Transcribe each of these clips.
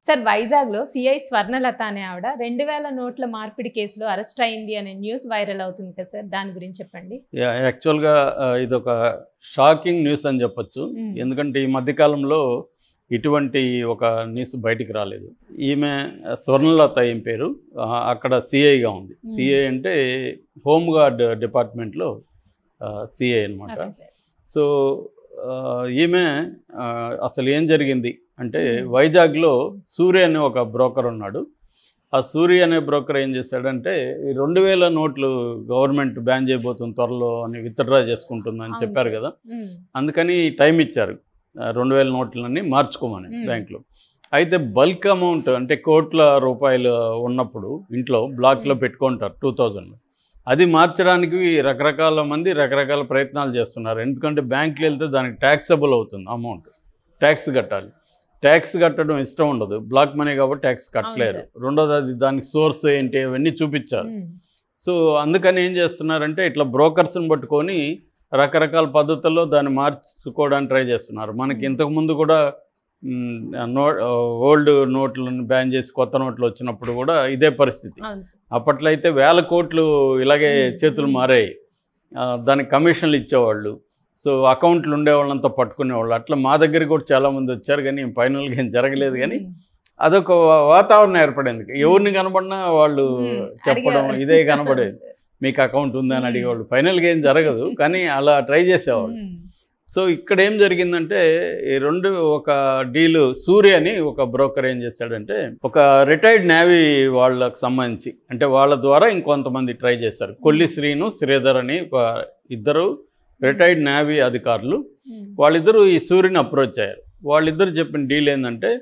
Sir వైజాగ్లో CI Swarnalatha అనే ఆవిడ రెండు వేల నోట్ల మార్పిడి కేసులో అరెస్ట్ అయింది అనే న్యూస్ వైరల్ అవుతుంది కదా సార్ దాని గురించి చెప్పండి యా- యాక్చువల్గా ఆ, ఇదొక షాకింగ్ న్యూస్ అని చెప్పొచ్చు మ్మ్. ఎందుకంటే ఈ మధ్యకాలంలో ఇటువంటి ఒక న్యూస్ బయటికి రాలేదు ఈమె స్వర్ణలత ఏం పేరు ఆ, అక్కడ సిఐగా ఉంది మ్మ్. సిఐ అంటే హోమ్ గార్డ్ డిపార్ట్మెంట్లో సిఐ అనమాట ఓకే సార్ సో ఆ, ఈమె ఆ, అసలు ఏం జరిగింది అంటే మ్మ్. వైజాగ్లో సూర్య అనే ఒక బ్రోకర్ ఉన్నాడు ఆ సూర్య అనే బ్రోకర్ ఏం చేశాడంటే ఈ రెండు వేల నోట్లు గవర్నమెంట్ బ్యాన్ చేయబోతుంది త్వరలో అని విత్డ్రా చేసుకుంటుందని అవును చెప్పారు సార్. కదా ఉమ్, అందుకని టైం ఇచ్చారు ఆ, రెండు వేల నోట్లన్నీ మార్చుకోమని మ్మ్. బ్యాంక్లో అయితే బల్క్ అమౌంట్ అంటే కోట్ల రూపాయలు ఉన్నప్పుడు ఇంట్లో బ్లాక్లో మ్మ్. పెట్టుకుంటారు టూ థౌజండ్ అది మార్చడానికి రకరకాల మంది రకరకాల ప్రయత్నాలు చేస్తున్నారు ఎందుకంటే బ్యాంకుకి వెళ్తే దానికి ట్యాక్సబుల్ అవుతుంది అమౌంట్ ట్యాక్స్ కట్టాలి ట్యాక్స్ కట్టడం ఇష్టం ఉండదు బ్లాక్ మనీ కాబట్టి ట్యాక్స్ కట్టలేరు రెండోది అది దానికి సోర్స్ ఏంటి అవన్నీ చూపించాలి ఉమ్, సో అందుకని ఏం చేస్తున్నారంటే ఇట్లా బ్రోకర్స్ని పట్టుకొని రకరకాల పద్ధతుల్లో దాన్ని మార్చుకోవడానికి ట్రై చేస్తున్నారు మనకి Hmm. ఇంతకుముందు కూడా మ్, నో ఓల్డ్ నోట్లను బ్యాన్ చేసి కొత్త నోట్లు వచ్చినప్పుడు కూడా ఇదే పరిస్థితి అవును సార్ అప్పట్లో అయితే వేల కోట్లు ఇలాగే Hmm. చేతులు Hmm. మారాయి ఆ, దానికి కమిషన్లు ఇచ్చేవాళ్ళు సో అకౌంట్లు ఉండేవాళ్ళంతా పట్టుకునేవాళ్ళు అట్లా మా దగ్గర కూడా చాలామంది వచ్చారు కానీ ఫైనల్గా ఏం జరగలేదు కానీ ఉమ్, అదొక వా- వాతావరణం ఏర్పడింది ఎవరిని కనబడినా వాళ్ళు ఉమ్, చెప్పడం అడిగేవారు. ఇదే కనబడేది అవును సార్. మీకు అకౌంట్ ఉందా అని మ్మ్. అడిగేవాళ్ళు ఫైనల్గా ఏం జరగదు కానీ అలా ట్రై చేసేవాళ్ళు ఉమ్, సో ఇక్కడ ఏం జరిగిందంటే ఈ రెండు ఒక డీలు సూర్య అని ఒక బ్రోకర్ ఏం చేశాడంటే ఒక రిటైర్డ్ నేవీ వాళ్ళకు సంబంధించి అంటే వాళ్ళ ద్వారా ఇంకొంతమంది ట్రై చేశారు కొల్లి శ్రీను శ్రీధర్ అని ఒక ఇద్దరు రిటైర్డ్ నేవీ అధికారులు ఉమ్, వాళ్ళిద్దరూ ఈ సూర్యుని అప్రోచ్ అయ్యారు వాళ్ళిద్దరు చెప్పిన డీల్ ఏంటంటే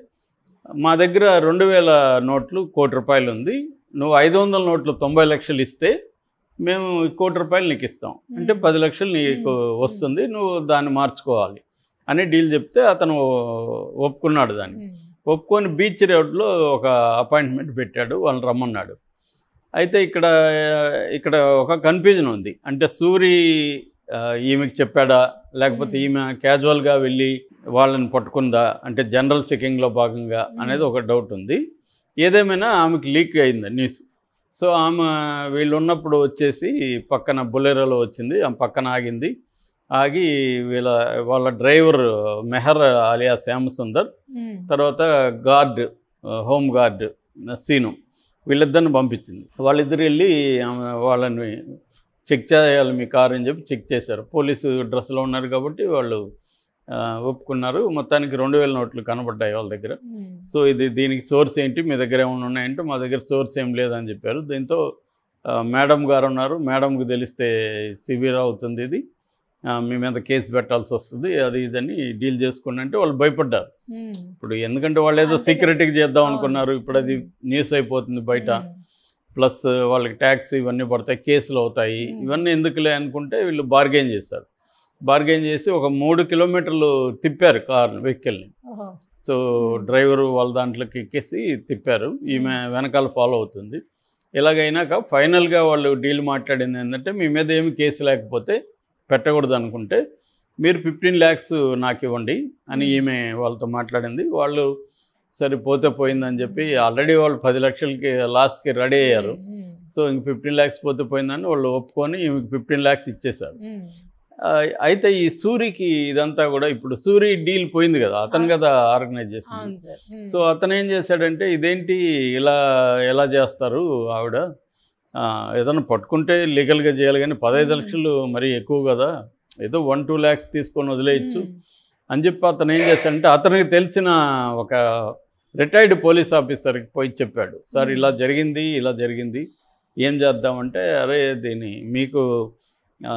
మా దగ్గర రెండు వేల నోట్లు కోటి రూపాయలు ఉంది నువ్వు ఐదు వందల నోట్లు తొంభై లక్షలు ఇస్తే మేము ఈ కోటి రూపాయలు నీకు ఇస్తాం అంటే మ్మ్. పది లక్షలు నీకు మ్మ్. వస్తుంది నువ్వు దాన్ని మార్చుకోవాలి అని డీల్ చెప్తే అతను ఒప్పుకున్నాడు దాన్ని ఉమ్, ఒప్పుకొని బీచ్ రోడ్లో ఒక అపాయింట్మెంట్ పెట్టాడు వాళ్ళని రమ్మన్నాడు అయితే ఇక్కడ ఇక్కడ ఒక కన్ఫ్యూజన్ ఉంది అంటే సూరి ఆ, ఈమెకి చెప్పాడా లేకపోతే మ్మ్. ఈమె క్యాజువల్గా వెళ్ళి వాళ్ళని పట్టుకుందా అంటే జనరల్ చెకింగ్లో భాగంగా మ్మ్. అనేది ఒక డౌట్ ఉంది ఏదేమైనా ఆమెకి లీక్ అయింది న్యూస్ సో ఆమె వీళ్ళు ఉన్నప్పుడు వచ్చేసి పక్కన బులెరోలో వచ్చింది ఆమె పక్కన ఆగింది ఆగి వీళ్ళ వాళ్ళ డ్రైవర్ మెహర్ అలియా శ్యామసుందర్ ఉమ్, తర్వాత గార్డ్ ఆ, హోమ్ గార్డ్ సీను వీళ్ళిద్దరిని పంపించింది వాళ్ళిద్దరు వెళ్ళి ఆమె వాళ్ళని చెక్ చేయాలి మీ కార్ అని చెప్పి చెక్ చేశారు పోలీసు డ్రెస్లో ఉన్నారు కాబట్టి వాళ్ళు ఆ, ఒప్పుకున్నారు మొత్తానికి రెండు వేల నోట్లు కనబడ్డాయి వాళ్ళ దగ్గర ఉమ్, సో ఇది దీనికి సోర్స్ ఏంటి మీ దగ్గర ఏమైనా ఉన్నాయంటే మా దగ్గర సోర్స్ ఏం లేదని చెప్పారు దీంతో ఆ, మేడం గారు ఉన్నారు మేడంకి తెలిస్తే సివియర్ అవుతుంది ఇది ఆ, మీ మీద కేసు పెట్టాల్సి వస్తుంది అది ఇదని డీల్ చేసుకోండి అంటే వాళ్ళు భయపడ్డారు ఉమ్, ఇప్పుడు ఎందుకంటే వాళ్ళు ఏదో అంతే కదా సీక్రెట్గా చేద్దాం అవును. అనుకున్నారు ఇప్పుడు అది ఉమ్. న్యూస్ అయిపోతుంది బయట ఉమ్, ప్లస్ వాళ్ళకి ట్యాక్స్ ఇవన్నీ పడతాయి కేసులు అవుతాయి మ్మ్. ఇవన్నీ ఎందుకులే అనుకుంటే వీళ్ళు బార్గెన్ చేశారు బార్గెన్ చేసి ఒక మూడు కిలోమీటర్లు తిప్పారు కార్ వెహికల్ని ఓహో, సో మ్మ్. డ్రైవరు వాళ్ళ దాంట్లోకి ఎక్కేసి తిప్పారు ఈమె వెనకాల ఫాలో అవుతుంది ఇలాగైనాక ఫైనల్గా వాళ్ళు డీల్ మాట్లాడింది ఏంటంటే మీ మీద ఏమి కేసు లేకపోతే పెట్టకూడదు అనుకుంటే మీరు ఫిఫ్టీన్ ల్యాక్స్ నాకు ఇవ్వండి అని మ్మ్. ఈమె వాళ్ళతో మాట్లాడింది వాళ్ళు సరే పోతే పోయిందని చెప్పి ఆల్రెడీ వాళ్ళు పది లక్షలకి లాస్ట్కి రెడీ అయ్యారు ఉమ్, ఉమ్, సో ఇంక ఫిఫ్టీన్ ల్యాక్స్ పోతే పోయిందని వాళ్ళు ఒప్పుకొని ఈమెకి ఫిఫ్టీన్ ల్యాక్స్ ఇచ్చేశారు ఉమ్, ఆ, అయితే ఈ సూరికి ఇదంతా కూడా ఇప్పుడు సూరి డీల్ పోయింది కదా అతను అవును. కదా ఆర్గనైజ్ చేసింది అవును సార్ ఉమ్, సో అతను ఏం చేశాడంటే ఇదేంటి ఇలా ఎలా చేస్తారు ఆవిడ ఆ, ఏదైనా పట్టుకుంటే లీగల్గా చేయాలి కానీ పదహైదు మ్మ్. లక్షలు మరీ ఎక్కువ కదా ఏదో వన్ టూ ల్యాక్స్ తీసుకొని వదిలేయచ్చు ఉమ్, అని చెప్పి అతను ఏం చేశాడంటే అతనికి తెలిసిన ఒక రిటైర్డ్ పోలీస్ ఆఫీసర్కి పోయి చెప్పాడు సార్ మ్మ్. ఇలా జరిగింది ఇలా జరిగింది ఏం చేద్దామంటే అరే దీన్ని మీకు ఆ,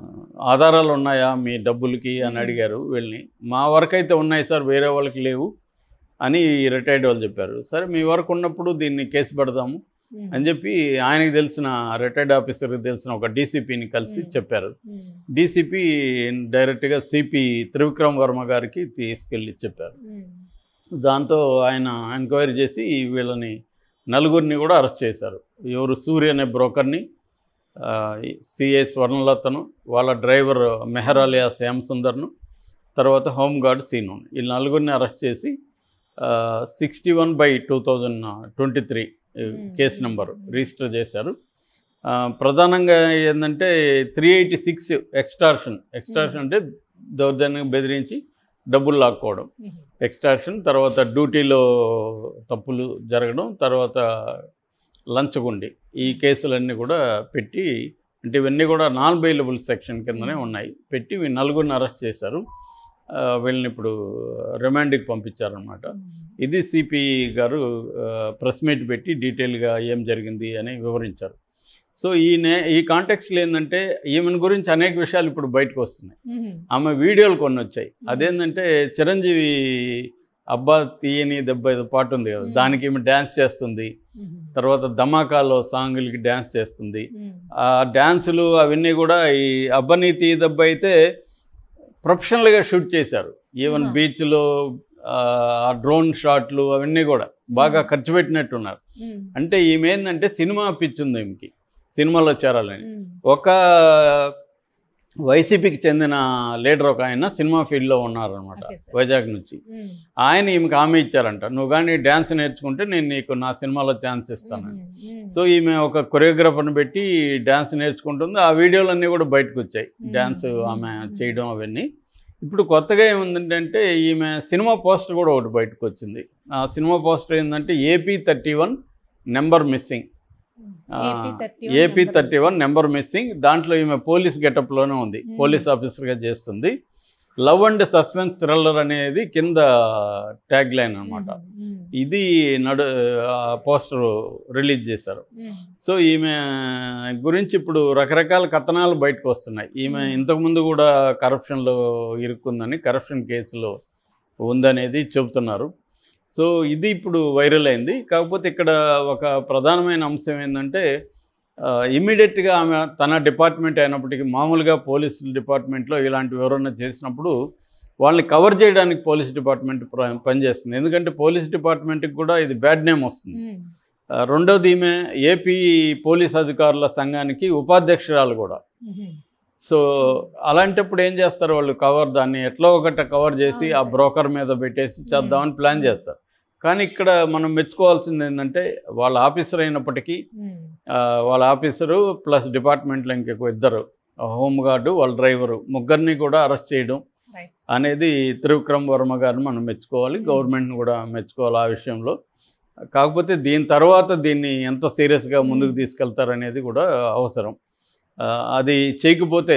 ఆధారాలు ఉన్నాయా మీ డబ్బులకి అని మ్మ్. అడిగారు వీళ్ళని మా వరకు అయితే ఉన్నాయి సార్ వేరే వాళ్ళకి లేవు అని రిటైర్డ్ వాళ్ళు చెప్పారు సరే మీ వరకు ఉన్నప్పుడు దీన్ని కేసు పెడదాము ఉమ్, అని చెప్పి ఆయనకి తెలిసిన రిటైర్డ్ ఆఫీసర్కి తెలిసిన ఒక డీసీపీని కలిసి మ్మ్. చెప్పారు ఉమ్, డీసీపీ డైరెక్ట్గా సిపి త్రివిక్రమ్ వర్మ గారికి తీసుకెళ్ళి చెప్పారు ఉమ్, దాంతో ఆయన ఎంక్వైరీ చేసి వీళ్ళని నలుగురిని కూడా అరెస్ట్ చేశారు ఎవరు సూర్య అనే బ్రోకర్ని సిఐ స్వర్ణలతను వాళ్ళ డ్రైవర్ మెహరాలియా శ్యామ్ సుందర్ను తర్వాత హోమ్ గార్డ్ సీను ఈ నలుగురిని అరెస్ట్ చేసి sixty one by two thousand twenty three Hmm. Case number register చేశారు ఆ, ప్రధానంగా ఏంటంటే three eighty six extortion extortion అంటే దౌర్జన్యం బెదిరించి డబ్బులు లాక్కోవడం ఎక్స్ట్రాక్షన్ తర్వాత డ్యూటీలో తప్పులు జరగడం తర్వాత లంచగుండి ఈ కేసులన్నీ కూడా పెట్టి అంటే ఇవన్నీ కూడా నాన్ బెయిలబుల్ సెక్షన్ కిందనే ఉన్నాయి పెట్టి వీ నలుగురిని అరెస్ట్ చేశారు ఆ, వీళ్ళని ఇప్పుడు రిమాండ్కి పంపించారనమాట ఇది సిపి గారు ప్రెస్ మీట్ పెట్టి డీటెయిల్గా ఏం జరిగింది అని వివరించారు సో ఈ నే ఈ కాంటెక్స్లో ఏంటంటే ఈమెను గురించి అనేక విషయాలు ఇప్పుడు బయటకు వస్తున్నాయి ఆమె వీడియోలు కొన్ని వచ్చాయి అదేంటంటే చిరంజీవి అబ్బా తీయని దెబ్బ ఏదో పాట ఉంది కదా మ్మ్. దానికి ఈమె డ్యాన్స్ చేస్తుంది తర్వాత ధమాకాలో సాంగులకి డ్యాన్స్ చేస్తుంది ఆ డ్యాన్సులు అవన్నీ కూడా ఈ అబ్బని తీ దెబ్బ అయితే ప్రొఫెషనల్గా షూట్ చేశారు ఈవెన్ ఆహా. బీచ్లో ఆ డ్రోన్ షాట్లు అవన్నీ కూడా బాగా ఖర్చు పెట్టినట్టున్నారు అంటే ఈమె ఏంటంటే సినిమా పిచ్చి ఉంది ఈమెకి సినిమాలో చేరాలని ఒక వైసీపీకి చెందిన లీడర్ ఒక ఆయన సినిమా ఫీల్డ్లో ఉన్నారనమాట Okay, sir. వైజాగ్ నుంచి ఆయన ఈమెకి హామీ ఇచ్చారంట నువ్వు కానీ డ్యాన్స్ నేర్చుకుంటే నేను నీకు నా సినిమాలో ఛాన్స్ ఇస్తాను సో ఈమె ఒక కొరియోగ్రాఫర్ని పెట్టి డ్యాన్స్ నేర్చుకుంటుంది ఆ వీడియోలన్నీ కూడా బయటకు వచ్చాయి మ్మ్. డ్యాన్స్ ఆమె మ్మ్. చేయడం అవన్నీ ఇప్పుడు కొత్తగా ఏముందంటే ఈమె సినిమా పోస్టర్ కూడా ఒకటి బయటకు వచ్చింది ఆ సినిమా పోస్టర్ ఏంటంటే AP thirty one number missing AP thirty one number missing దాంట్లో ఈమె పోలీస్ గెటప్లోనే ఉంది మ్మ్. పోలీస్ ఆఫీసర్గా చేస్తుంది లవ్ అండ్ సస్పెన్స్ థ్రిల్లర్ అనేది కింద ట్యాగ్ లైన్ అనమాట ఇది నడు పోస్టర్ రిలీజ్ చేశారు సో ఈమె గురించి ఇప్పుడు రకరకాల కథనాలు బయటకు వస్తున్నాయి ఈమె Hmm. ఇంతకుముందు కూడా కరప్షన్లో ఇరుక్కుందని కరప్షన్ కేసులో ఉందనేది చెబుతున్నారు సో ఇది ఇప్పుడు వైరల్ అయింది కాకపోతే ఇక్కడ ఒక ప్రధానమైన అంశం ఏంటంటే ఇమ్మీడియట్గా ఆమె తన డిపార్ట్మెంట్ అయినప్పటికీ మామూలుగా పోలీస్ డిపార్ట్మెంట్లో ఇలాంటి ఎవరన్నా చేసినప్పుడు వాళ్ళని కవర్ చేయడానికి పోలీస్ డిపార్ట్మెంట్ ప్ర- పనిచేస్తుంది ఎందుకంటే పోలీస్ డిపార్ట్మెంట్కి కూడా ఇది బ్యాడ్ నేమ్ వస్తుంది ఆ, రెండోది ఈమె ఏపీ పోలీస్ అధికారుల సంఘానికి ఉపాధ్యక్షురాలు కూడా సో అలాంటప్పుడు ఏం చేస్తారు వాళ్ళు కవర్ దాన్ని ఎట్లా ఒకట కవర్ చేసి అవును ఆ సార్. బ్రోకర్ మీద పెట్టేసి చేద్దామని ప్లాన్ చేస్తారు కానీ ఇక్కడ మనం మెచ్చుకోవాల్సింది ఏంటంటే వాళ్ళ ఆఫీసర్ అయినప్పటికీ ఆ, వాళ్ళ ఆఫీసరు ప్లస్ డిపార్ట్మెంట్లో ఇంకొక ఇద్దరు హోమ్ గార్డు వాళ్ళ డ్రైవరు ముగ్గురిని కూడా అరెస్ట్ చేయడం అనేది త్రివిక్రమ్ వర్మ గారిని మనం మెచ్చుకోవాలి Hmm. గవర్నమెంట్ని కూడా మెచ్చుకోవాలి ఆ విషయంలో కాకపోతే దీని తర్వాత దీన్ని ఎంత సీరియస్గా ముందుకు Hmm. తీసుకెళ్తారనేది కూడా అవసరం ఆ, అది చేయకపోతే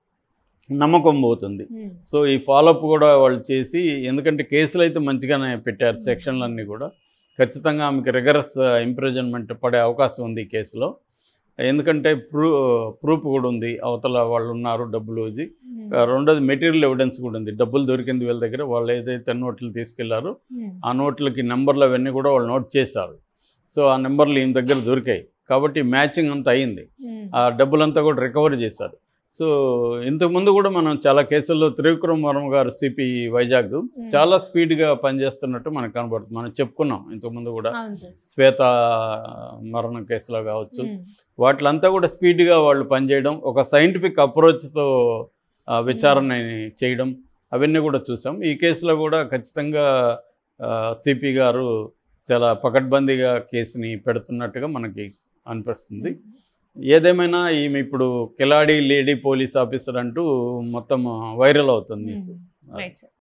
నమ్మకం పోతుంది సో ఈ ఫాలోఅప్ కూడా వాళ్ళు చేసి ఎందుకంటే కేసులు అయితే మంచిగానే పెట్టారు Hmm. సెక్షన్లన్నీ కూడా ఖచ్చితంగా ఆమెకి రిగరస్ ఇంప్రిజన్మెంట్ పడే అవకాశం ఉంది ఈ కేసులో ఎందుకంటే ప్రూ ప్రూఫ్ కూడా ఉంది అవతల వాళ్ళు ఉన్నారు డబ్బులు ఇది ఆ, రెండోది మెటీరియల్ ఎవిడెన్స్ కూడా ఉంది డబ్బులు దొరికింది వీళ్ళ దగ్గర వాళ్ళు ఏదైతే నోట్లు తీసుకెళ్లారో ఆ నోట్లకి నెంబర్లు అవన్నీ కూడా వాళ్ళు నోట్ చేశారు సో ఆ నెంబర్లు ఈయన దగ్గర దొరికాయి కాబట్టి మ్యాచింగ్ అంతా అయింది ఆ డబ్బులంతా కూడా రికవర్ చేశారు సో ఇంతకుముందు కూడా మనం చాలా కేసుల్లో త్రివిక్రమ్ వర్మ గారు సిపి వైజాగ్ చాలా స్పీడ్గా పనిచేస్తున్నట్టు మనకు కనబడుతుంది మనం చెప్పుకున్నాం ఇంతకుముందు కూడా అవును సార్ శ్వేత మరణం కేసులో కావచ్చు వాటిలంతా కూడా స్పీడ్గా వాళ్ళు పనిచేయడం ఒక సైంటిఫిక్ అప్రోచ్తో విచారణ చేయడం అవన్నీ కూడా చూసాం ఈ కేసులో కూడా ఖచ్చితంగా సిపి గారు చాలా పకడ్బందీగా కేసుని పెడుతున్నట్టుగా మనకి అనిపిస్తుంది ఏదేమైనా ఈమె ఇప్పుడు కిలాడి లేడీ పోలీస్ ఆఫీసర్ అంటూ మొత్తం వైరల్ అవుతుంది న్యూస్ రైట్ సార్